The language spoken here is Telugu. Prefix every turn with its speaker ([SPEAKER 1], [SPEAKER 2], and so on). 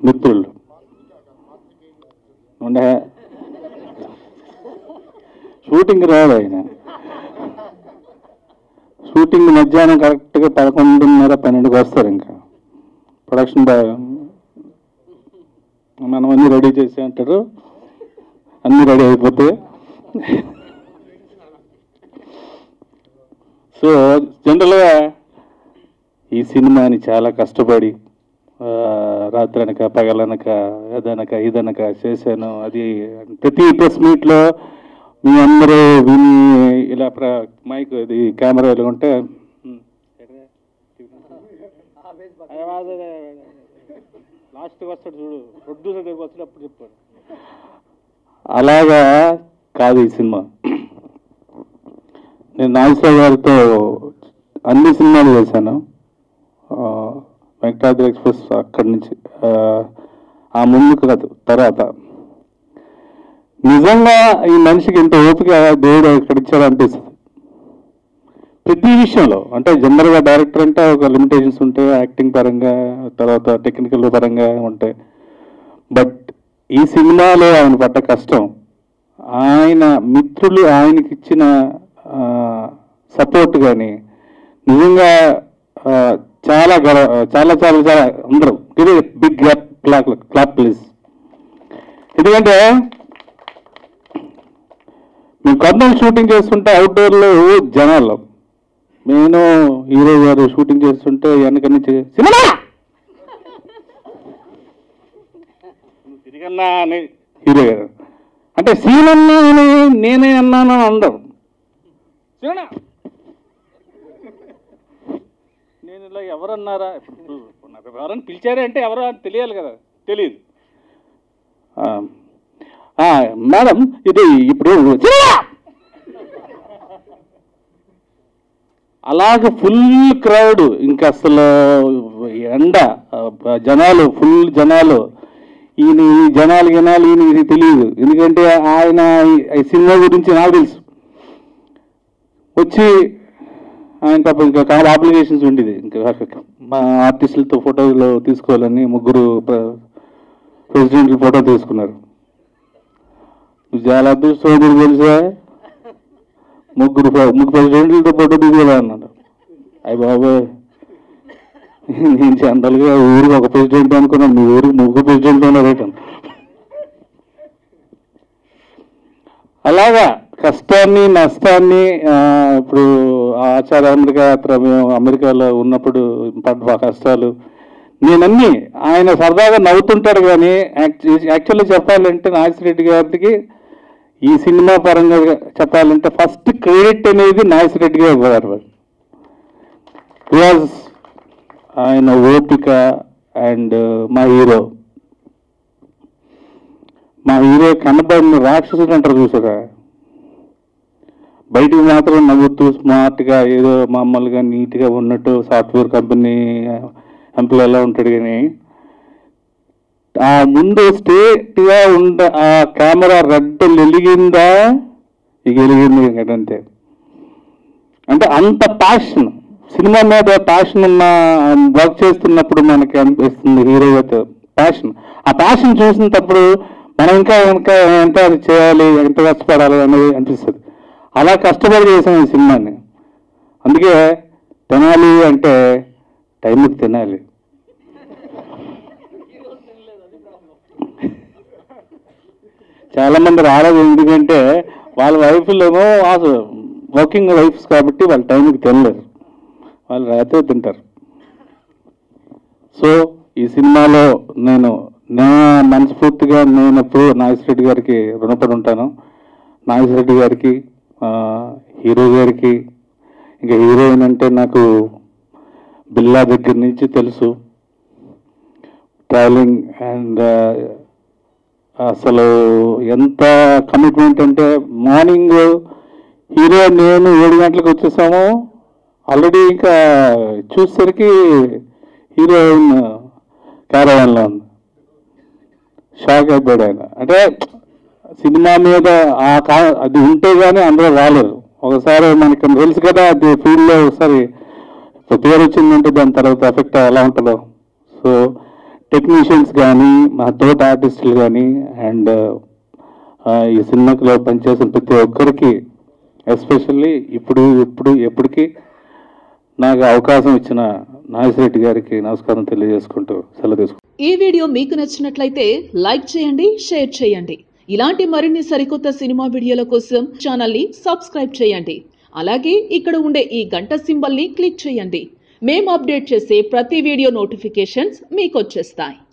[SPEAKER 1] మిత్రులు ఉండే షూటింగ్ రాడు ఆయన షూటింగ్ మధ్యాహ్నం కరెక్ట్గా పదకొండున్నర పన్నెండుకి వస్తారు ఇంకా ప్రొడక్షన్ బాయ్ మనం అన్ని రెడీ చేసి అంటారు అన్ని రెడీ అయిపోతే సో జనరల్గా ఈ సినిమాని చాలా కష్టపడి ఆ, రాత్రనక పగలనక అదనక ఇదనక చేశాను అది ప్రతి ప్రెస్ మీట్లో మీ అందరూ విని ఇలా ప్ర మైక్ ఇది కెమెరా ఇలా ఉంటే లాస్ట్కి వస్తాడు చూడు ప్రొడ్యూసర్ దగ్గరికి వస్తాడు అప్పుడు చెప్పాడు అలాగా కాదు ఈ సినిమా నేను నాగేశ్వర గారితో అన్ని సినిమాలు చేశాను ఆ, వెంకటాద్రి ఎక్స్ప్రెస్ అక్కడి నుంచి ఆ, ఆ ముందుకు కాదు తర్వాత నిజంగా ఈ మనిషికి ఇంత ఓపిక దేవుడు ఎక్కడ ఇచ్చాడో అనిపిస్తుంది ప్రతి విషయంలో అంటే జనరల్గా డైరెక్టర్ అంటే ఒక లిమిటేషన్స్ ఉంటాయి యాక్టింగ్ పరంగా తర్వాత టెక్నికల్ పరంగా ఉంటాయి బట్ ఈ సినిమాలో ఆయన పడ్డ కష్టం ఆయన మిత్రులు ఆయనకి ఇచ్చిన సపోర్ట్ కానీ నిజంగా ఆ, చాలా గర చాలా చాలా చాలా అందరూ ఇది big clap clap clap please ఎందుకంటే మేము కర్నూలు షూటింగ్ చేస్తుంటే అవుట్డోర్లో జనాలు నేను హీరో గారు షూటింగ్ చేస్తుంటే వెనక నుంచి సినిమా నువ్వు తిరిగన్నా అని హీరో గారు అంటే సీన్ అన్నా అని నేనే అన్నాను అని అందరు సినిమా నేను ఇలా ఎవరన్నారా ఇప్పుడు నాకు ఎవరని పిలిచారే అంటే ఎవరో అని తెలియాలి కదా తెలియదు ఆ, ఆ, మేడం ఇది ఇప్పుడు సినిమా! అలాగ ఫుల్ క్రౌడ్ ఇంకా అసలు ఎండ ఆ, జనాలు ఫుల్ జనాలు ఈయన ఈ జనాలు జనాలు ఈయన ఇది తెలియదు ఎందుకంటే ఆయన ఈ- ఈ సినిమా గురించి నాకు తెలుసు వచ్చి ఆయన పాపం ఇంకా చాలా అప్లికేషన్స్ ఉండేది ఇంకా మా ఆర్టిస్టులతో ఫోటోలు తీసుకోవాలని ముగ్గురు ప్రెసిడెంట్లు ఫోటో తీసుకున్నారు నువ్వు చాలా అదృష్టం తెలుసా ముగ్గురు ప్ర- ముగ్గురు ప్రెసిడెంట్లతో ఫోటో తీసుకోరా అన్నాడు అయ్యి బాబోయ్ నేను జనరల్గా ఊరికి ఒక ప్రెసిడెంట్ అనుకున్నాను మీ ఊరికి ముగ్గురు ప్రెసిడెంట్ ఉన్నారు అలాగా కష్టాన్ని నష్టాన్ని ఆ, ఇప్పుడు ఆచార అమెరికా యాత్ర మేము అమెరికాలో ఉన్నప్పుడు పడ్డ కష్టాలు నేనన్నీ ఆయన సరదాగా నవ్వుతుంటాడు కానీ యాక్చువల్లీ చెప్పాలంటే నాగేశ్వరరెడ్డి గారికి ఈ సినిమా పరంగా చెప్పాలంటే ఫస్ట్ క్రెడిట్ అనేది నాగేశ్వరరెడ్డి గారు ఇవ్వరు బికాజ్ ఆయన ఓపిక అండ్ మా హీరో మా హీరో కనబడిన రాక్షసుడు అంటారు చూసారా బయటికి మాత్రం నవ్వుతూ స్మార్ట్గా ఏదో మామూలుగా నీట్గా ఉన్నట్టు సాఫ్ట్వేర్ కంపెనీ ఎంప్లాయ్ ఎలా ఉంటాడు కానీ ఆ ముందు స్ట్రేట్గా ఉండ ఆ కెమెరా రెడ్ వెలిగిందా ఇక వెలిగింది అంతే అంటే అంత ప్యాషన్ సినిమా మీద ప్యాషన్ ఉన్న వర్క్ చేస్తున్నప్పుడు మనకి అనిపిస్తుంది హీరోగా ప్యాషన్ ఆ ప్యాషన్ చూసినప్పుడు మనం ఇంకా ఇంకా ఎంత చేయాలి ఎంత కష్టపడాలి అనేది అనిపిస్తుంది అలా కష్టపడి చేసాం ఈ సినిమాని అందుకే తినాలి అంటే టైంకి తినాలి చాలా మంది రాలేదు ఎందుకంటే వాళ్ళ వైఫ్లేమో వర్కింగ్ వైఫ్స్ కాబట్టి వాళ్ళ టైంకి తినలేరు వాళ్ళు రాత్రి తింటారు సో ఈ సినిమాలో నేను నా మనస్ఫూర్తిగా నేను ఎప్పుడు నాగేశ్వరరెడ్డి గారికి రుణపడి ఉంటాను నాగేశ్వరరెడ్డి గారికి ఆ, హీరో గారికి ఇంకా హీరోయిన్ అంటే నాకు బిల్లా దగ్గర నుంచి తెలుసు ట్రావెలింగ్ అండ్ అసలు ఎంత కమిట్మెంట్ అంటే మార్నింగ్ హీరో నేను ఏడు గంటలకు వచ్చేసాము ఆల్రెడీ ఇంకా చూసేసరికి హీరోయిన్ క్యారవాన్లో ఉంది షాక్ అయిపోయాడు ఆయన అంటే సినిమా మీద ఆ కా అది ఉంటే కానీ అందరూ రాలేరు ఒకసారి మనకి తెలుసు కదా అది ఫీల్డ్లో ఒకసారి ఇప్పుడు పేరు వచ్చిందంటే దాని తర్వాత ఎఫెక్ట్ ఎలా ఉంటుందో సో టెక్నీషియన్స్ కానీ మా తోట ఆర్టిస్టులు కానీ అండ్ ఈ సినిమాలో పనిచేసిన ప్రతి ఒక్కరికి ఎస్పెషల్లీ ఇప్పుడు ఇప్పుడు ఎప్పటికీ నాకు అవకాశం ఇచ్చిన నాగేశ్వరరెడ్డి గారికి నమస్కారం తెలియజేసుకుంటూ సెలవు తీసుకుంటాను
[SPEAKER 2] ఈ వీడియో మీకు నచ్చినట్లయితే లైక్ చేయండి షేర్ చేయండి ఇలాంటి మరిన్ని సరికొత్త సినిమా వీడియోల కోసం ఛానల్ని సబ్స్క్రైబ్ చేయండి అలాగే ఇక్కడ ఉండే ఈ గంట సింబల్ని క్లిక్ చేయండి మేము అప్డేట్ చేసే ప్రతి వీడియో నోటిఫికేషన్స్ మీకు వచ్చేస్తాయి